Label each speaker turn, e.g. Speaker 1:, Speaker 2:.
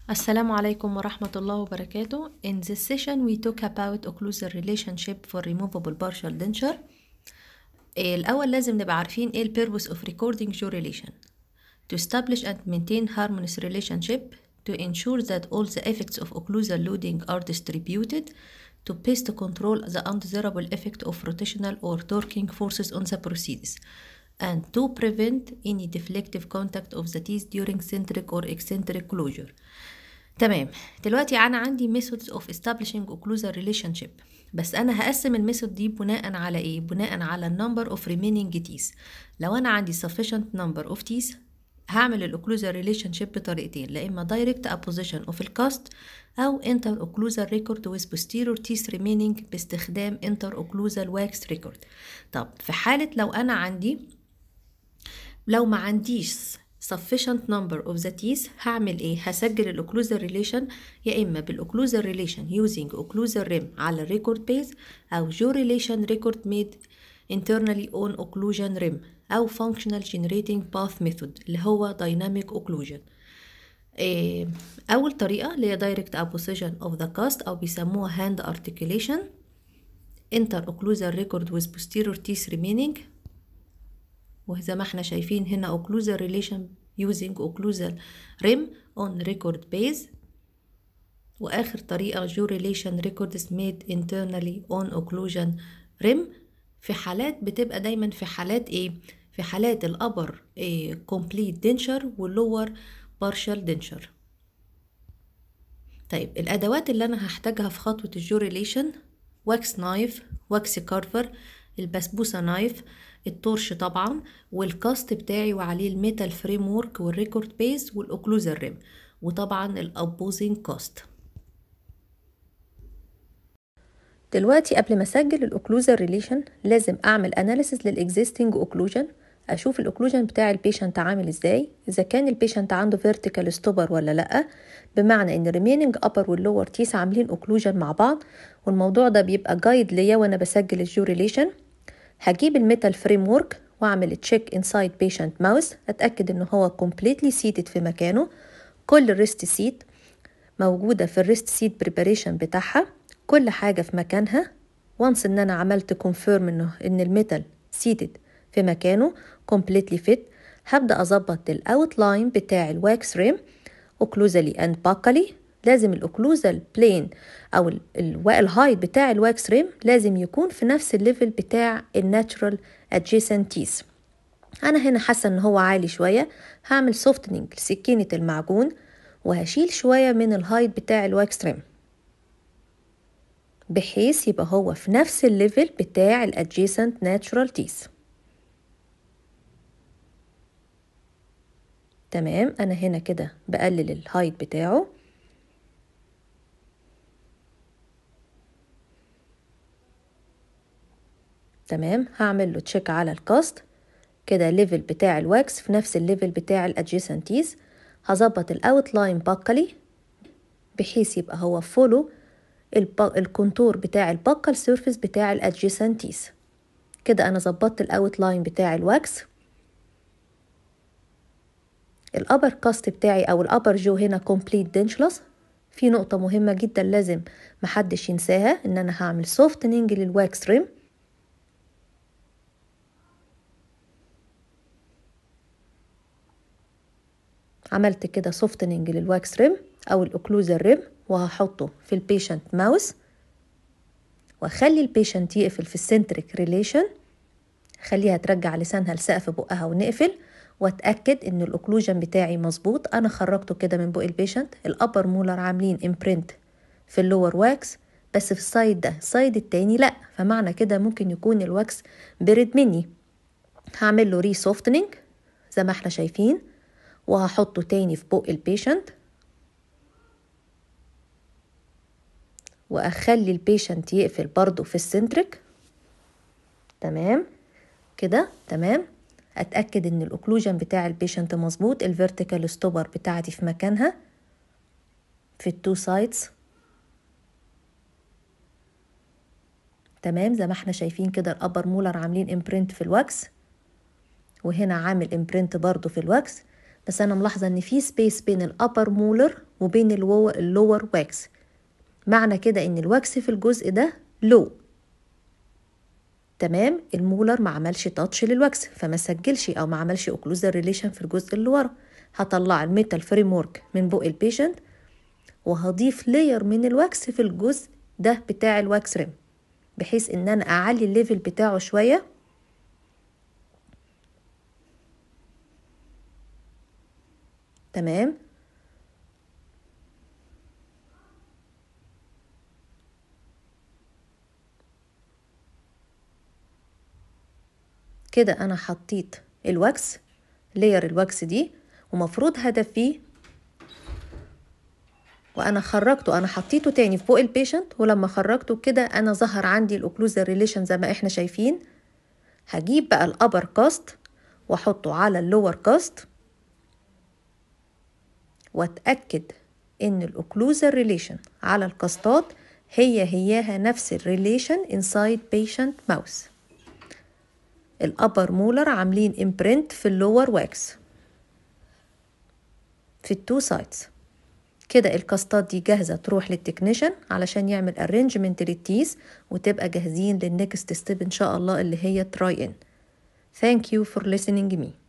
Speaker 1: السلام عليكم ورحمة الله وبركاته. In this session we talk about occlusal relationship for removable partial denture. إيه الأول لازم نبقى عارفين إيه ال purpose of recording jaw relation. To establish and maintain harmonious relationship, to ensure that all the effects of occlusal loading are distributed, to best control the undesirable effect of rotational or torquing forces on the prosthesis, and to prevent any deflective contact of the teeth during centric or eccentric closure. تمام دلوقتي انا عندي methods of establishing occlusal relationship بس انا هقسم الميثود دي بناء على ايه بناء على number of remaining teeth لو انا عندي sufficient number of teeth هعمل الاوكلوزال ريليشن شيب بطريقتين لا اما دايركت apposition of الكاست او انتر اوكلوزال ريكورد with posterior teeth remaining باستخدام انتر اوكلوزال واكس ريكورد طب في حالة لو انا عندي لو ما عنديش sufficient number of the teeth هعمل ايه هسجل الاوكلوزال ريليشن يا اما بالاوكلوزال ريليشن using occlusal rim على الريكورد بيز او جو ريليشن ريكورد ميد internally on occlusion rim او functional generating path method اللي هو dynamic occlusion إيه اول طريقه اللي هي direct apposition of the cast او بيسموها hand articulation inter occlusal record with posterior teeth remaining وزي ما احنا شايفين هنا occlusal relation using occlusal rim on record base واخر طريقة جو relation records made internally on occlusion rim في حالات بتبقى دايما في حالات ايه في حالات الابر إيه complete denture واللور partial denture طيب الادوات اللي انا هحتاجها في خطوة الجو relation واكس نايف واكس كارفر البسبوسة نايف التورش طبعا والكاست بتاعي وعليه الميتال فريم ورك والريكورد بيز والاوكلوزال ريم وطبعا الابوزنج كاست دلوقتي قبل ما اسجل الاوكلوزال ريليشن لازم اعمل اناليسيس للاكزيستنج اوكلوجن اشوف الاوكلوجن بتاع البيشنت عامل ازاي اذا كان البيشنت عنده فيرتيكال ستوبر ولا لا بمعنى ان الريميننج ابر واللور تيس عاملين اوكلوجن مع بعض والموضوع ده بيبقى جايد ليا وانا بسجل الجو ريليشن هجيب الميتال فريم ورك واعمل تشيك انسايد بيشنت ماوس اتاكد ان هو كومبليتلي سيتد في مكانه كل الريست سيت موجوده في الريست سيت بريباريشن بتاعها كل حاجه في مكانها وانس ان انا عملت كونفيرم انه ان الميتال سيتد في مكانه كومبليتلي فيت هبدا اظبط الاوت لاين بتاع الواكس ريم اوكلوزالي اند باكالي لازم الاوكلوزال بلين او الهايت بتاع الواكس ريم لازم يكون في نفس الليفل بتاع الناتشرال ادجيسنتيز انا هنا حاسه ان هو عالي شويه هعمل سوفتنينج لسكينه المعجون وهشيل شويه من الهايت بتاع الواكس ريم بحيث يبقى هو في نفس الليفل بتاع الادجيسنت ناتشرال تيث تمام انا هنا كده بقلل الهايت بتاعه تمام هعمل له تشيك على الكاست كده الليفل بتاع الواكس في نفس الليفل بتاع الادجيسنتيز هظبط الاوت لاين باكلي بحيث يبقى هو فولو الكونتور بتاع الباكل سيرفيس بتاع الادجيسنتيز كده انا ظبطت الاوت لاين بتاع الواكس الابر كاست بتاعي او الابر جو هنا كومبليت دنشلس في نقطة مهمة جدا لازم محدش ينساها ان انا هعمل سوفتنينج للواكس ريم عملت كده سوفتنينج للواكس ريم او الاوكلوزال ريم وهحطه في البيشنت ماوس واخلي البيشنت يقفل في السنتريك ريليشن خليها ترجع لسانها لسقف بقها ونقفل واتاكد ان الاوكلوجن بتاعي مظبوط انا خرجته كده من بق البيشنت الابر مولر عاملين امبرنت في اللور واكس بس في السايد ده السايد التاني لا فمعنى كده ممكن يكون الواكس برد مني هعمل له ري سوفتنينج زي ما احنا شايفين وهحطه تاني في بق البيشنت واخلي البيشنت يقفل برضو في السنتريك تمام كده تمام اتاكد ان الاوكلوجن بتاع البيشنت مظبوط الفيرتيكال ستوبر بتاعتي في مكانها في التو سايدز تمام زي ما احنا شايفين كده الابر مولر عاملين امبرنت في الواكس وهنا عامل امبرنت برضو في الواكس بس انا ملاحظه ان في سبيس بين الابر مولر وبين اللور واكس معنى كده ان الواكس في الجزء ده لو تمام المولر ما عملش تاتش للواكس فما سجلش او ما عملش اوكلوزال ريليشن في الجزء اللي ورا هطلع الميتال فريم ورك من بق البيشنت وهضيف لاير من الواكس في الجزء ده بتاع الواكس ريم بحيث ان انا اعلي الليفل بتاعه شويه تمام كده انا حطيت الواكس لير الواكس دي ومفروض هدفي وانا خرجته انا حطيته تاني في بق البيشنت ولما خرجته كده انا ظهر عندي الاوكلوزال ريليشن زي ما احنا شايفين هجيب بقى الابر كاست واحطه على اللور كاست واتاكد ان الاوكلوزال ريليشن على الكاستات هي هياها نفس الريليشن انسايد بيشنت ماوس الابر مولر عاملين امبرنت في اللور واكس في التو سايدز كده الكاستات دي جاهزة تروح للتكنيشن علشان يعمل ارينجمنت للتيس وتبقى جاهزين للنكست ستيب ان شاء الله اللي هي تراي ان Thank you for listening me